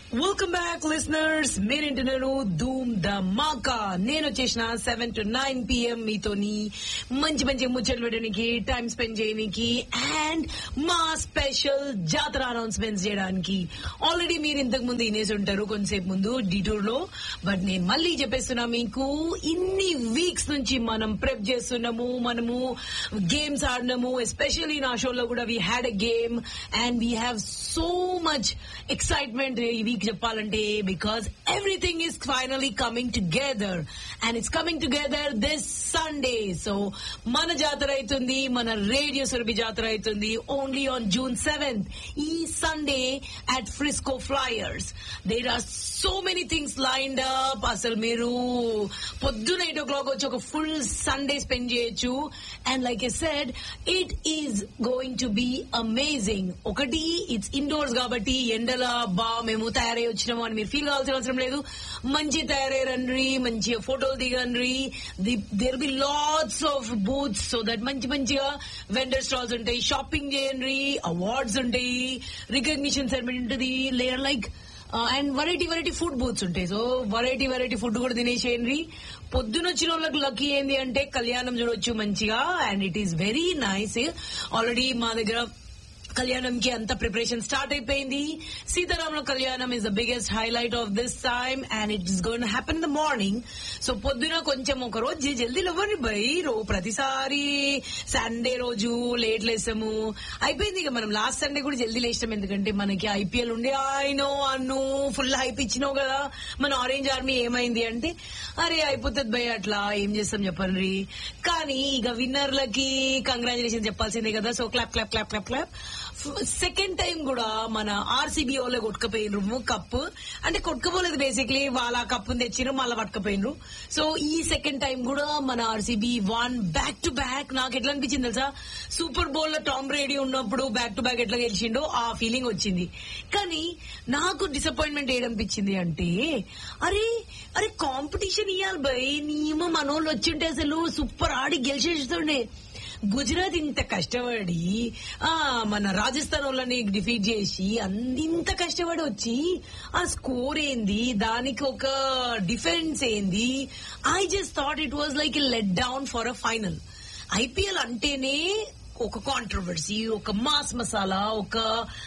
welcome back listeners మీరేంటున్నారు ధూమ్ the మాకా నేను వచ్చేసిన సెవెన్ టు నైన్ పిఎం మీతోని మంచి మంచి ముచ్చట్లు పెట్టడానికి టైం స్పెండ్ చేయడానికి అండ్ మా స్పెషల్ జాతర అనౌన్స్మెంట్స్ చేయడానికి ఆల్రెడీ మీరు ఇంతకు ముందు వినేసి ఉంటారు కొంతసేపు ముందు డిటూర్ లో బట్ నేను మళ్ళీ చెప్పేస్తున్నా మీకు ఇన్ని వీక్స్ నుంచి మనం ప్రెప్ చేస్తున్నాము మనము గేమ్స్ ఆడినాము ఎస్పెషల్లీ నా షోలో కూడా we had a game and we have so much excitement ఈ వీక్ చెప్పాలంటే because everything is finally coming together and it's coming together this Sunday so మన జాతర అవుతుంది మన రేడియో సురభి జాతర అవుతుంది ఓన్లీ ఆన్ జూన్ సెవెంత్ ఈ Sunday at Frisco flyers there are so many things lined up అసలు మీరు పొద్దున ఎయిట్ ఓ క్లాక్ వచ్చి ఒక ఫుల్ సండే స్పెండ్ చేయొచ్చు and like a said it is going to be amazing ఒకటి it's indoors కాబట్టి ఎండల బా మేము తయారై వచ్చినాము అని మీరు ఫీల్ కావాల్సిన అవసరం లేదు మంచి తయారయ్యారండ్రి మంచి ఫోటోలు దిగండ్రి there be lots of booths so that మంచి మంచిగా వెండర్ స్టాల్స్ ఉంటాయి షాపింగ్ చేయండి అవార్డ్స్ ఉంటాయి రికగ్నిషన్ సెరమనీ ఉంటుంది layer like and variety variety food booths ఉంటాయి సో వెరైటీ వెరైటీ ఫుడ్ కూడా తినేసేయండి పొద్దున వచ్చిన వాళ్ళకి లక్కీ ఏంది అంటే కళ్యాణం చూడొచ్చు మంచిగా and it is very nice already మా దగ్గర కళ్యాణంకి అంత ప్రిపరేషన్ స్టార్ట్ అయిపోయింది సీతారాముల కళ్యాణం is the biggest highlight of this time and it is gonna happen the morning so పొద్దున కొంచెం ఒక రోజు జల్దీ ఇవ్వండి బై రో ప్రతిసారి సండే రోజు లేట్ లేసాము అయిపోయింది ఇక మనం లాస్ట్ సండే కూడా జల్దీ లేచాం ఎందుకంటే మనకి ఐపీఎల్ ఉండే ఆయనో అన్ను ఫుల్ హైప్ ఇచ్చినావు కదా మన ఆరెంజ్ ఆర్మీ ఏమైంది అంటే అరే అయిపోతుంది భయ అట్లా ఏం చేస్తాం చెప్పండి కానీ ఇక విన్నర్లకి కంగ్రాచులేషన్ చెప్పాల్సిందే కదా so clap clap clap clap clap second time కూడా మన ఆర్సీబీ వాళ్ళు కొట్టుకపోయినరు కప్ అంటే కొట్టుకపోలేదు బేసిక్లీ వాళ్ళ కప్పుని తెచ్చిరు మళ్ళీ పట్టుకపోయినరు సో ఈ సెకండ్ టైం కూడా మన RCB won back to back నాకు ఎట్లా అనిపించింది తెలుసా సూపర్ బౌల్ లో టామ్ బ్రేడీ ఉన్నప్పుడు బ్యాక్ టు బ్యాక్ ఎట్లా గెలిచిండో ఆ ఫీలింగ్ వచ్చింది కానీ నాకు డిసప్పాయింట్మెంట్ ఏడనిపించింది అంటే అరే అరే కాంపిటీషన్ ఇవ్వాలి బై నీమో మనోళ్ళు వచ్చింటే అసలు సూపర్ ఆడి గెలిచేస్తుండే గుజరాత్ ఇంత కష్టపడి ఆ మన రాజస్థాన్ వాళ్ళని డిఫీట్ చేసి ఇంత కష్టపడి వచ్చి ఆ స్కోర్ ఏంది దానికి ఒక డిఫెన్స్ ఏంది I just thought it was like let down for a final IPL అంటేనే ఒక కాంట్రవర్సీ ఒక మాస్ మసాలా ఒక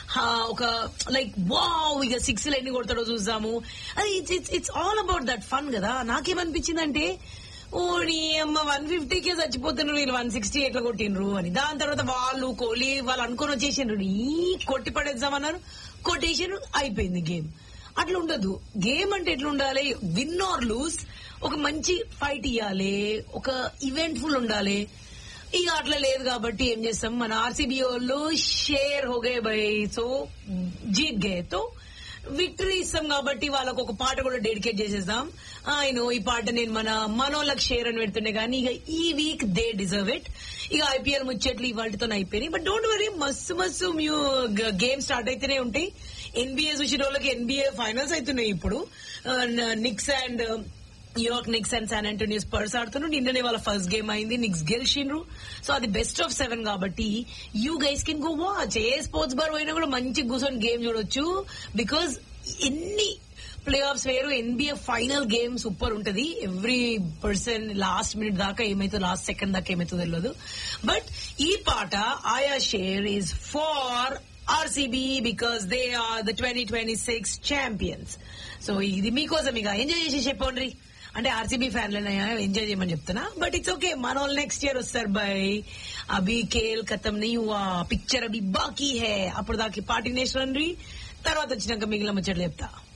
ఒక లైక్ వావ్ ఇక సిక్స్ ఎన్ని కొడతాడో చూసాము అది it's it's all about that fun కదా నాకేమనిపించిందంటే ఓడి అమ్మ వన్ ఫిఫ్టీకే చచ్చిపోతున్నారు వీళ్ళు వన్ సిక్స్టీ ఎట్లా కొట్టిండ్రు అని దాని తర్వాత వాళ్ళు కోహ్లీ వాళ్ళు అనుకొని వచ్చేసిండ్రు ఈ కొట్టి పడేద్దామన్నారు కొట్టేసారు అయిపోయింది గేమ్ అట్లా ఉండదు గేమ్ అంటే ఎట్లా ఉండాలి విన్ ఆర్ లూజ్ ఒక మంచి ఫైట్ ఇవ్వాలి ఒక ఈవెంట్ ఫుల్ ఉండాలి ఇక అట్లా లేదు కాబట్టి ఏం చేస్తాం మన ఆర్సీబీ వాళ్ళు షేర్ హోగే బై సో జీత్ గే తో విక్టరీ ఇస్తాం కాబట్టి వాళ్ళకు ఒక పాట కూడా డెడికేట్ చేసేద్దాం ఆయన ఈ పాట నేను మన మనోళ్ళకి షేర్ అని పెడుతుండే కానీ ఇక ఈ వీక్ దే డిజర్వ్ ఇట్ ఇక ఐపీఎల్ ముచ్చట్లు ఇవాళతో అయిపోయినాయి బట్ డోంట్ వరీ మస్తు మస్తు మ్యూ గేమ్ స్టార్ట్ అయితేనే ఉంటాయి ఎన్బిఏ చూసిన వాళ్ళకి ఎన్బిఏ ఫైనల్స్ అవుతున్నాయి ఇప్పుడు Knicks and New York Knicks and San Antonio Spurs ఆడుతున్నారు నిన్ననే వాళ్ళ ఫస్ట్ గేమ్ అయింది నిక్స్ గెలిచిండ్రు సో అది బెస్ట్ ఆఫ్ సెవెన్ కాబట్టి you guys can go watch a sports bar పోయినా కూడా మంచి కూర్చొని గేమ్ చూడొచ్చు బికాజ్ ఎన్ని ప్లే ఆఫ్స్ వేరు ఎన్బిఏ ఫైనల్ గేమ్ సూపర్ ఉంటది ఎవ్రీ పర్సన్ లాస్ట్ మినిట్ దాకా ఏమైతే లాస్ట్ సెకండ్ దాకా ఏమైతే తెలియదు బట్ ఈ పాట ఆయా షేర్ is for RCB because they are the twenty twenty six champions so ఇది మీకోసం ఇక ఎంజాయ్ చేసి చెప్పండి అంటే ఆర్సీబీ ఫ్యాన్లనే ఎంజాయ్ చేయమని చెప్తున్నా బట్ ఇట్స్ ఓకే మన వాళ్ళు నెక్స్ట్ ఇయర్ వస్తారు బై అభి కేల్ కథం నీ పిక్చర్ అభి బాకీ హే అప్పుడు దాకి పార్టీ నేషన్ తర్వాత వచ్చినాక మిగిలిన ముచ్చట్లు చెప్తా